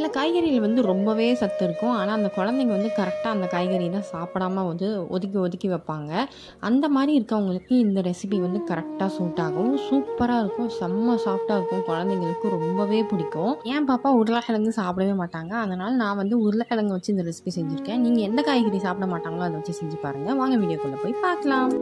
காய்கறியில் வந்து ரொம்பவே சத்து இருக்கும் ஆனால் அந்த குழந்தைங்க வந்து கரெக்டாக அந்த காய்கறி தான் சாப்பிடாம வந்து ஒதுக்கி ஒதுக்கி வைப்பாங்க அந்த மாதிரி இருக்கவங்களுக்கு இந்த ரெசிபி வந்து கரெக்டாக சூட் ஆகும் சூப்பராக இருக்கும் செம்ம சாஃப்டாக இருக்கும் குழந்தைங்களுக்கு ரொம்பவே பிடிக்கும் என் பாப்பா உருளைக்கிழங்கு சாப்பிடவே மாட்டாங்க அதனால் நான் வந்து உருளைக்கிழங்கு வச்சு இந்த ரெசிபி செஞ்சுருக்கேன் நீங்கள் எந்த காய்கறி சாப்பிட மாட்டாங்களோ அதை வச்சு செஞ்சு பாருங்கள் வாங்க வீடியோக்குள்ளே போய் பார்க்கலாம்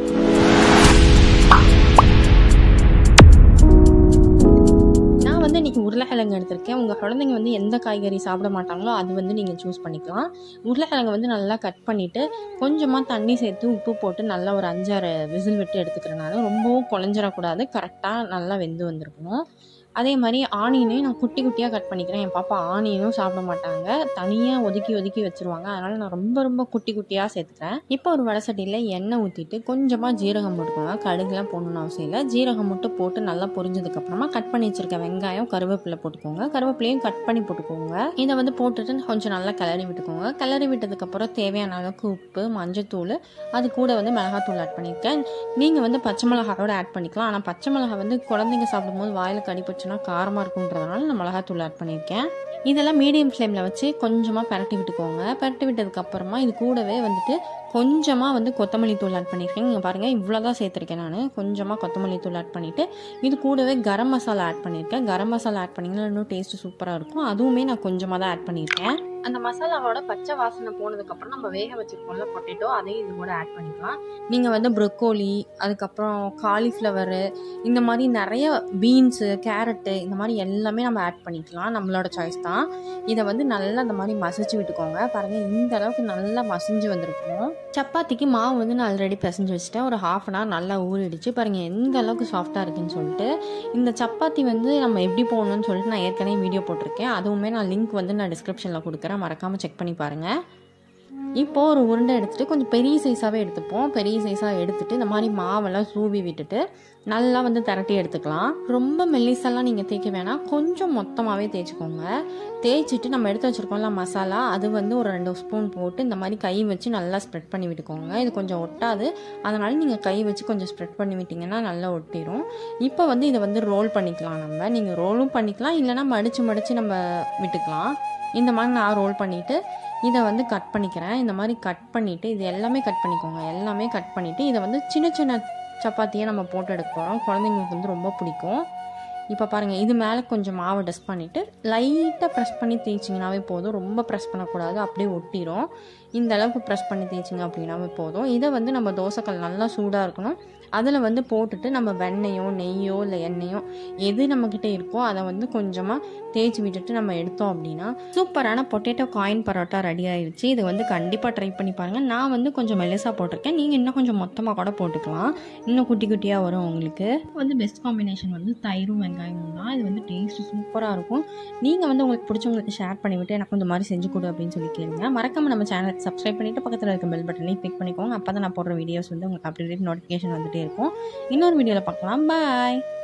நான் வந்து இன்றைக்கி உருளைக்கிழங்கு எடுத்திருக்கேன் உங்கள் குழந்தைங்க வந்து எந்த காய்கறி சாப்பிட மாட்டாங்களோ அது வந்து நீங்கள் சூஸ் பண்ணிக்கலாம் உருளைக்கிழங்கு வந்து நல்லா கட் பண்ணிவிட்டு கொஞ்சமாக தண்ணி சேர்த்து உப்பு போட்டு நல்லா ஒரு அஞ்சாறு விசில் விட்டு எடுத்துக்கிறேன் நான் ரொம்பவும் குழஞ்சிடக்கூடாது கரெக்டாக நல்லா வெந்து வந்திருக்கணும் அதே மாதிரி ஆனியனையும் நான் குட்டி குட்டியாக கட் பண்ணிக்கிறேன் என் பாப்பா ஆனியனும் சாப்பிட மாட்டாங்க தனியாக ஒதுக்கி ஒதுக்கி வச்சுருவாங்க அதனால் நான் ரொம்ப ரொம்ப குட்டி குட்டியாக சேர்த்துக்கிறேன் இப்போ ஒரு வடை சட்டியில் எண்ணெய் ஊற்றிட்டு கொஞ்சமாக ஜீரகம் போட்டுக்கோங்க கடுகுலாம் போடணும்னு அவசியம் இல்லை ஜீரகம் மட்டும் போட்டு நல்லா பொரிஞ்சதுக்கப்புறமா கட் பண்ணி வச்சுருக்க வெங்காயம் கருவேப்பிலை போட்டுக்கோங்க கருவேப்பிலையும் கட் பண்ணி போட்டுக்கோங்க இதை வந்து போட்டுட்டு கொஞ்சம் நல்லா கிளறி விட்டுக்கோங்க கிளறி விட்டதுக்கப்புறம் தேவையான அளவுக்கு உப்பு மஞ்சத்தூள் அது கூட வந்து மிளகாத்தூள் ஆட் பண்ணியிருக்கேன் நீங்கள் வந்து பச்சை மிளகாயோட ஆட் பண்ணிக்கலாம் ஆனால் பச்சை மிளகா வந்து குழந்தைங்க சாப்பிடும்போது வாயில் கடிப்பச்சுன்னா காரமாக இருக்குன்றதுனால நான் மிளகாத்தூள் ஆட் பண்ணியிருக்கேன் இதெல்லாம் மீடியம் ஃப்ளேமில் வச்சு கொஞ்சமாக பரட்டி விட்டுக்கோங்க பரட்டி விட்டதுக்கப்புறமா இது கூடவே வந்துட்டு கொஞ்சமாக வந்து கொத்தமல்லி தூள் ஆட் பண்ணியிருக்கேன் இங்கே பாருங்கள் இவ்வளோ தான் சேர்த்துருக்கேன் நான் கொஞ்சமாக கொத்தமல்லி தூள் ஆட் பண்ணிவிட்டு இது கூடவே கரம் மசாலா ஆட் பண்ணியிருக்கேன் கரம் மசாலா ஆட் பண்ணிங்கன்னா இன்னும் டேஸ்ட்டு சூப்பராக இருக்கும் அதுவுமே நான் கொஞ்சமாக தான் ஆட் பண்ணியிருக்கேன் அந்த மசாலாவோட பச்சை வாசனை போனதுக்கப்புறம் நம்ம வேக வச்சுருக்கோம்ல பொட்டேட்டோ அதையும் இது கூட ஆட் பண்ணிக்கலாம் நீங்கள் வந்து ப்ரொக்கோலி அதுக்கப்புறம் காலிஃப்ளவரு இந்த மாதிரி நிறைய பீன்ஸு கேரட்டு இந்த மாதிரி எல்லாமே நம்ம ஆட் பண்ணிக்கலாம் நம்மளோட சாய்ஸ் தான் இதை வந்து நல்லா அந்த மாதிரி மசிச்சு விட்டுக்கோங்க பாருங்கள் இந்த அளவுக்கு நல்லா மசிஞ்சு வந்திருக்கும் சப்பாத்திக்கு மாவு வந்து நான் ஆல்ரெடி பிசைஞ்சு வச்சுட்டேன் ஒரு ஹாஃப் அன் ஹவர் நல்லா ஊறிடுச்சு பாருங்கள் எந்த அளவுக்கு சாஃப்டாக இருக்குன்னு சொல்லிட்டு இந்த சப்பாத்தி வந்து நம்ம எப்படி போடணும்னு சொல்லிட்டு நான் ஏற்கனவே வீடியோ போட்டிருக்கேன் அதுவுமே நான் லிங்க் வந்து நான் டிஸ்கிரிப்ஷனில் கொடுக்குறேன் மறக்காமல் செக் பண்ணி பாருங்கள் இப்போது ஒரு உருண்டை எடுத்துகிட்டு கொஞ்சம் பெரிய சைஸாகவே எடுத்துப்போம் பெரிய சைஸாக எடுத்துகிட்டு இந்த மாதிரி மாவெல்லாம் சூவி விட்டுட்டு நல்லா வந்து திரட்டி எடுத்துக்கலாம் ரொம்ப மெல்லிசெல்லாம் நீங்கள் தேய்க்க வேணாம் கொஞ்சம் மொத்தமாகவே தேய்ச்சிக்கோங்க தேய்ச்சிட்டு நம்ம எடுத்து வச்சுருக்கோம்ல மசாலா அது வந்து ஒரு ரெண்டு ஸ்பூன் போட்டு இந்த மாதிரி கை வச்சு நல்லா ஸ்ப்ரெட் பண்ணி விட்டுக்கோங்க இது கொஞ்சம் ஒட்டாது அதனால் நீங்கள் கை வச்சு கொஞ்சம் ஸ்ப்ரெட் பண்ணி விட்டிங்கன்னா நல்லா ஒட்டிடும் இப்போ வந்து இதை வந்து ரோல் பண்ணிக்கலாம் நம்ம நீங்கள் ரோலும் பண்ணிக்கலாம் இல்லைனா மடித்து மடித்து நம்ம விட்டுக்கலாம் இந்த மாதிரி நான் ரோல் பண்ணிவிட்டு இதை வந்து கட் பண்ணிக்கிறேன் இந்த மாதிரி கட் பண்ணிவிட்டு இது எல்லாமே கட் பண்ணிக்கோங்க எல்லாமே கட் பண்ணிவிட்டு இதை வந்து சின்ன சின்ன சப்பாத்தியை நம்ம போட்டு எடுக்க போகிறோம் குழந்தைங்களுக்கு வந்து ரொம்ப பிடிக்கும் இப்போ பாருங்கள் இது மேலே கொஞ்சம் மாவை டஸ்ட் பண்ணிவிட்டு லைட்டாக ப்ரெஸ் பண்ணி தேய்ச்சிங்கனாவே போதும் ரொம்ப ப்ரெஸ் பண்ணக்கூடாது அப்படியே ஒட்டிடும் இந்த அளவுக்கு ப்ரெஸ் பண்ணி தேய்ச்சிங்க அப்படின்னாவே போதும் இதை வந்து நம்ம தோசைக்கல் நல்லா சூடாக இருக்கணும் அதில் வந்து போட்டுட்டு நம்ம வெண்ணெயோ நெய்யோ இல்லை எண்ணெயோ எது நம்மக்கிட்ட இருக்கோ அதை வந்து கொஞ்சமாக தேய்ச்சி விட்டுட்டு நம்ம எடுத்தோம் அப்படின்னா சூப்பரான பொட்டேட்டோ காயின் பரோட்டா ரெடி ஆயிடுச்சு இது வந்து கண்டிப்பாக ட்ரை பண்ணி பாருங்கள் நான் வந்து கொஞ்சம் மெலிசாக போட்டிருக்கேன் நீங்கள் இன்னும் கொஞ்சம் மொத்தமாக கூட போட்டுக்கலாம் இன்னும் குட்டி குட்டியாக வரும் உங்களுக்கு வந்து பெஸ்ட் காம்பினேஷன் வந்து தயிரும் வெங்காயமும் தான் இது வந்து டேஸ்ட் சூப்பராக இருக்கும் நீங்கள் வந்து உங்களுக்கு பிடிச்சவங்களுக்கு ஷேர் பண்ணிவிட்டு எனக்கு இந்த மாதிரி செஞ்சு கொடு அப்படின்னு சொல்லி கேளுங்க மறக்காமல் நம்ம சேனலுக்கு சப்ஸ்கிரைப் பண்ணிவிட்டு பக்கத்தில் இருக்க பெல் பட்டனையும் கிளிக் பண்ணிக்கோங்க அப்போ தான் நான் போடுற வீடியோஸ் வந்து உங்களுக்கு அப்டேட் நோட்டிஃபிகேஷன் வந்துகிட்டே இருக்கும் இன்னொரு வீடியோவில் பார்க்கலாம் பாய்